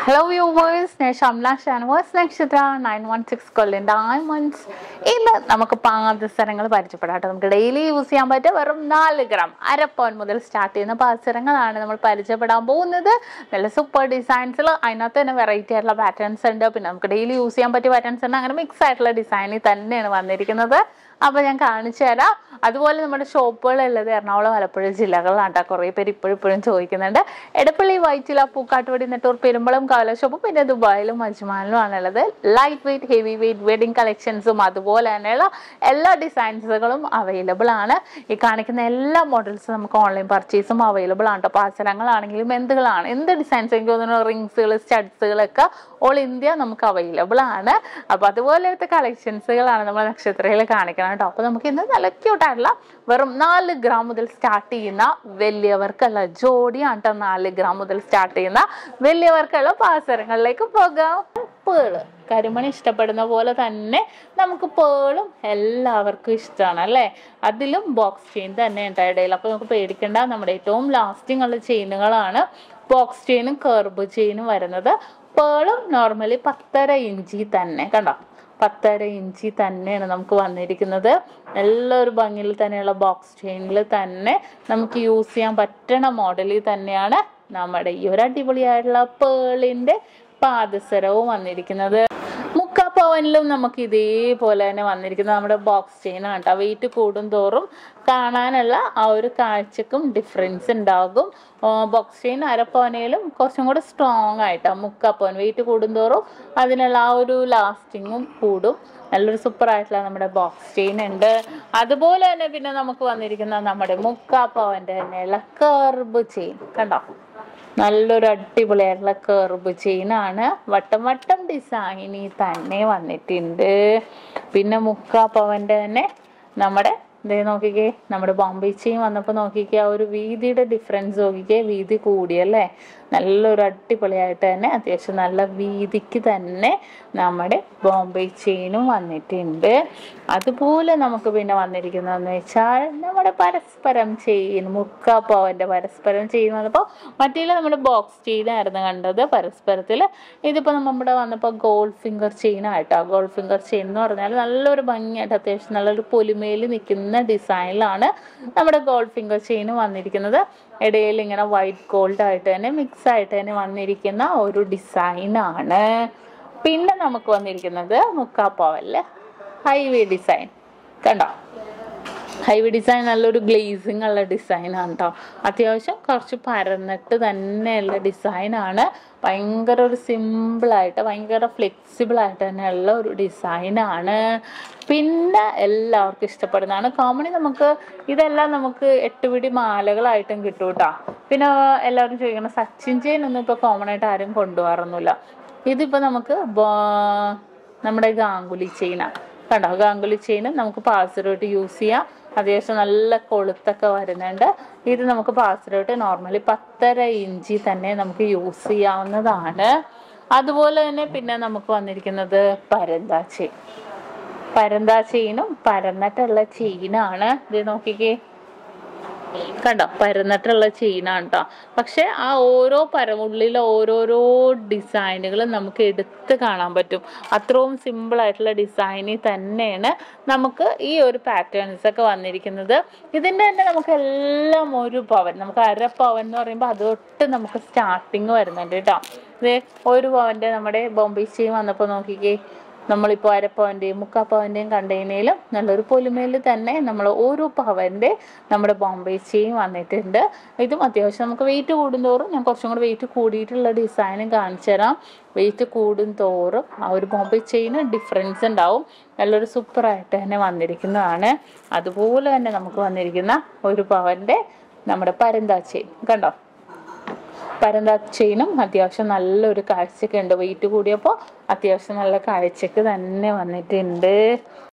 hello viewers ഞാൻ Shamla Shanavas Nakshatra nine one six Kollam diamonds ഇന്ന് നമുക്ക് പാദസരങ്ങൾ പരിചയപ്പെടാം കേട്ടോ നമുക്ക് ഡെയിലി യൂസ് ചെയ്യാൻ പറ്റിയ വെറും നാല് ഗ്രാം അരപ്പവൻ മുതൽ സ്റ്റാർട്ട് ചെയ്യുന്ന പാദസരങ്ങളാണ് നമ്മൾ പരിചയപ്പെടാൻ പോകുന്നത് നല്ല സൂപ്പർ ഡിസൈൻസിൽ അതിനകത്ത് തന്നെ വെറൈറ്റി ആയിട്ടുള്ള പാറ്റേൺസ് ഉണ്ട് പിന്നെ നമുക്ക് ഡെയിലി യൂസ് ചെയ്യാൻ പറ്റിയ പാറ്റേൺസ് ഉണ്ട് അങ്ങനെ മിക്സ് ആയിട്ടുള്ള ഡിസൈനിൽ തന്നെയാണ് വന്നിരിക്കുന്നത് അപ്പോൾ ഞാൻ കാണിച്ചു തരാം അതുപോലെ നമ്മുടെ ഷോപ്പുകളുള്ളത് എറണാകുളം ആലപ്പുഴ ജില്ലകളിലാണ് കേട്ടോ കുറേ പേര് ഇപ്പോഴും ഇപ്പോഴും ചോദിക്കുന്നുണ്ട് എടപ്പള്ളി വൈറ്റില പൂക്കാട്ടുപടി നെട്ടൂർ പെരുമ്പളം കാല ഷോപ്പും പിന്നെ ദുബായിലും അജ്മാനിലും ആണുള്ളത് light weight heavy weight wedding കളക്ഷൻസും അതുപോലെ തന്നെയുള്ള എല്ലാ ഡിസൈൻസുകളും അവൈലബിൾ ആണ് ഈ കാണിക്കുന്ന എല്ലാ മോഡൽസും നമുക്ക് ഓൺലൈൻ പർച്ചേസും അവൈലബിൾ ആണ് കേട്ടോ പാചകങ്ങളാണെങ്കിലും എന്തുകളാണ് എന്ത് ഡിസൈൻസ് എനിക്ക് തോന്നുന്നു റിങ്സുകൾ സ്റ്റഡ്സുകളൊക്കെ ഓൾ ഇന്ത്യ നമുക്ക് അവൈലബിൾ ആണ് അപ്പോൾ അതുപോലത്തെ കളക്ഷൻസുകളാണ് നമ്മൾ നക്ഷത്രയിൽ കാണിക്കണം കേട്ടോ അപ്പോൾ നമുക്ക് ഇന്ന് നല്ല ക്യൂട്ടായിട്ടുള്ള വെറും നാല് ഗ്രാം മുതൽ സ്റ്റാർട്ട് ചെയ്യുന്ന വലിയവർക്കുള്ള ജോഡിയാണ് കേട്ടോ നാല് ഗ്രാം മുതൽ സ്റ്റാർട്ട് ചെയ്യുന്ന വലിയവർക്കുള്ള പാസരങ്ങളിലേക്ക് പോകാം പേള് കരിമണി ഇഷ്ടപ്പെടുന്ന പോലെ തന്നെ നമുക്ക് പേളും എല്ലാവർക്കും ഇഷ്ടമാണ് അല്ലേ അതിലും ബോക്സ് ചെയിൻ തന്നെ ഉണ്ട് ഇടയിൽ അപ്പോൾ നമുക്ക് പേടിക്കേണ്ട നമ്മുടെ ഏറ്റവും ലാസ്റ്റിംഗ് ഉള്ള ചെയിനുകളാണ് ബോക്സ് ചെയിനും കർബ് ചെയിനും വരുന്നത് പേളും നോർമലി പത്തര ഇഞ്ചി തന്നെ കണ്ടോ പത്തര ഇഞ്ചി തന്നെയാണ് നമുക്ക് വന്നിരിക്കുന്നത് നല്ലൊരു ഭംഗിയിൽ തന്നെയുള്ള ബോക്സ് ചെയിനിൽ തന്നെ നമുക്ക് യൂസ് ചെയ്യാൻ പറ്റണ മോഡലിൽ തന്നെയാണ് നമ്മുടെ ഈ ഒരു അടിപൊളിയായിട്ടുള്ള പേളിൻ്റെ പാദസരവും വന്നിരിക്കുന്നത് മുക്കാ പവനിലും നമുക്ക് ഇതേപോലെ തന്നെ വന്നിരിക്കുന്നത് നമ്മുടെ ബോക്സ് ചെയിൻ ആണ് കേട്ടോ വെയിറ്റ് കൂടും തോറും കാണാനുള്ള ആ ഒരു കാഴ്ചക്കും ഡിഫറൻസ് ഉണ്ടാകും ബോക്സ് ചെയിൻ അരപ്പവനയിലും കുറച്ചും കൂടെ സ്ട്രോങ് ആയിട്ടാണ് മുക്കാ പവൻ വെയിറ്റ് കൂടുന്തോറും അതിനുള്ള ആ ഒരു ലാസ്റ്റിങ്ങും കൂടും നല്ലൊരു സൂപ്പർ ആയിട്ടുള്ള നമ്മുടെ ബോക്സ് ചെയിൻ ഉണ്ട് അതുപോലെ തന്നെ പിന്നെ നമുക്ക് വന്നിരിക്കുന്ന നമ്മുടെ മുക്കാ പവൻ്റെ തന്നെയുള്ള കർബ് ചെയിൻ കണ്ടോ നല്ലൊരു അടിപൊളിയായിട്ടുള്ള കർബ് ചെയിനാണ് വട്ടം വട്ടം ഡിസൈനിൽ തന്നെ വന്നിട്ടുണ്ട് പിന്നെ മുക്കാ പവൻ്റെ തന്നെ നമ്മുടെ ഇതേ നോക്കിക്കേ നമ്മുടെ ബോംബെ ചെയിൻ വന്നപ്പോൾ നോക്കിക്കേ ആ ഒരു വീതിയുടെ ഡിഫറൻസ് നോക്കിക്കേ വീതി കൂടിയല്ലേ നല്ലൊരു അടിപൊളിയായിട്ട് തന്നെ അത്യാവശ്യം നല്ല വീതിക്ക് തന്നെ നമ്മുടെ ബോംബെ ചെയിനും വന്നിട്ടുണ്ട് അതുപോലെ നമുക്ക് പിന്നെ വന്നിരിക്കുന്നതെന്ന് വെച്ചാൽ നമ്മുടെ പരസ്പരം ചെയിൻ മുക്കാ പവൻ്റെ പരസ്പരം ചെയിൻ വന്നപ്പോൾ മറ്റേ നമ്മുടെ ബോക്സ് ചെയിനായിരുന്നു കണ്ടത് പരസ്പരത്തിൽ ഇതിപ്പോൾ നമ്മുടെ വന്നപ്പോൾ ഗോൾഡ് ഫിംഗർ ചെയിൻ ആയിട്ടോ ഗോൾഡ് ഫിംഗർ ചെയിൻ എന്ന് പറഞ്ഞാൽ നല്ലൊരു ഭംഗിയായിട്ട് അത്യാവശ്യം നല്ലൊരു പൊലിമയിൽ നിൽക്കുന്ന ഡിസൈനിലാണ് നമ്മുടെ ഗോൾഡ് ഫിംഗർ ചെയിൻ വന്നിരിക്കുന്നത് ഇടയിൽ ഇങ്ങനെ വൈറ്റ് ഗോൾഡ് ആയിട്ട് തന്നെ മിക്സ് ആയിട്ട് തന്നെ വന്നിരിക്കുന്ന ഒരു ഡിസൈനാണ് പിന്നെ നമുക്ക് വന്നിരിക്കുന്നത് മുക്കാപ്പാവല് ഹൈവേ ഡിസൈൻ കണ്ടോ ഹൈവേ ഡിസൈൻ നല്ലൊരു ഗ്ലേസിങ് ഉള്ള ഡിസൈനാണ് കേട്ടോ അത്യാവശ്യം കുറച്ച് പരന്നിട്ട് തന്നെയുള്ള ഡിസൈനാണ് ഭയങ്കര ഒരു സിമ്പിളായിട്ട് ഭയങ്കര ഫ്ലെക്സിബിൾ ആയിട്ട് തന്നെയുള്ള ഒരു ഡിസൈനാണ് പിന്നെ എല്ലാവർക്കും ഇഷ്ടപ്പെടുന്നതാണ് കോമണി നമുക്ക് ഇതെല്ലാം നമുക്ക് എട്ടുപിടി മാലകളായിട്ടും കിട്ടും കേട്ടോ പിന്നെ എല്ലാവരും ചോദിക്കണം സച്ചിൻ ചെയിൻ ഒന്നും ഇപ്പോൾ കോമൺ ആയിട്ട് ആരും കൊണ്ടുപോകാറൊന്നുമില്ല ഇതിപ്പോൾ നമുക്ക് ബോ- നമ്മുടെ ഗാംഗുലി ചെയിനാണ് കണ്ടോ ഗാംഗുലി ചെയിൻ നമുക്ക് പാസറോട്ട് യൂസ് ചെയ്യാം അത്യാവശ്യം നല്ല കൊളുത്തൊക്കെ വരുന്നുണ്ട് ഇത് നമുക്ക് പാസറോട്ട് നോർമലി പത്തര ഇഞ്ചി തന്നെ നമുക്ക് യൂസ് ചെയ്യാവുന്നതാണ് അതുപോലെ തന്നെ പിന്നെ നമുക്ക് വന്നിരിക്കുന്നത് പരന്ത ചെയിൻ പരന്ത ചെയിനും പരന്നിട്ടുള്ള ചെയിനാണ് ഇത് നോക്കിക്കേ കണ്ടോ പരന്നിട്ടുള്ള ചെയിനാണ് കേട്ടോ പക്ഷെ ആ ഓരോ പരമുള്ളിലെ ഓരോരോ ഡിസൈനുകളും നമുക്ക് എടുത്ത് കാണാൻ പറ്റും അത്രയും സിമ്പിൾ ആയിട്ടുള്ള ഡിസൈനിൽ തന്നെയാണ് നമുക്ക് ഈ ഒരു പാറ്റേൺസ് ഒക്കെ വന്നിരിക്കുന്നത് ഇതിൻ്റെ തന്നെ നമുക്ക് എല്ലാം ഒരു പവൻ നമുക്ക് അര പവൻ എന്ന് പറയുമ്പോൾ അതൊട്ട് നമുക്ക് സ്റ്റാർട്ടിങ് വരുന്നുണ്ട് കേട്ടോ ഇത് ഒരു പവൻ്റെ നമ്മുടെ ബോംബെ ചെയിൻ വന്നപ്പോൾ നോക്കിക്കേ നമ്മളിപ്പോൾ അരപ്പവൻ്റെയും മുക്കാ പവൻ്റെയും കണ്ടെയ്നയിലും നല്ലൊരു പൊലിമയിൽ തന്നെ നമ്മൾ ഓരോ പവൻ്റെ നമ്മുടെ ബോംബെ ചെയിൻ വന്നിട്ടുണ്ട് ഇതും അത്യാവശ്യം നമുക്ക് വെയിറ്റ് കൂടുന്തോറും ഞാൻ കുറച്ചും കൂടി വെയിറ്റ് കൂടിയിട്ടുള്ള ഡിസൈനും കാണിച്ചു തരാം വെയിറ്റ് കൂടും തോറും ആ ഒരു ബോംബെ ചെയിന് ഡിഫറൻസ് ഉണ്ടാവും നല്ലൊരു സൂപ്പറായിട്ട് തന്നെ വന്നിരിക്കുന്നതാണ് അതുപോലെ തന്നെ നമുക്ക് വന്നിരിക്കുന്ന ഒരു പവൻ്റെ നമ്മുടെ പരന്താ ചെയിൻ കണ്ടോ പരന്ത ചെയിനും അത്യാവശ്യം നല്ലൊരു കാഴ്ചയൊക്കെ ഉണ്ട് വെയിറ്റ് കൂടിയപ്പോൾ അത്യാവശ്യം നല്ല കാഴ്ചക്ക് തന്നെ വന്നിട്ടുണ്ട്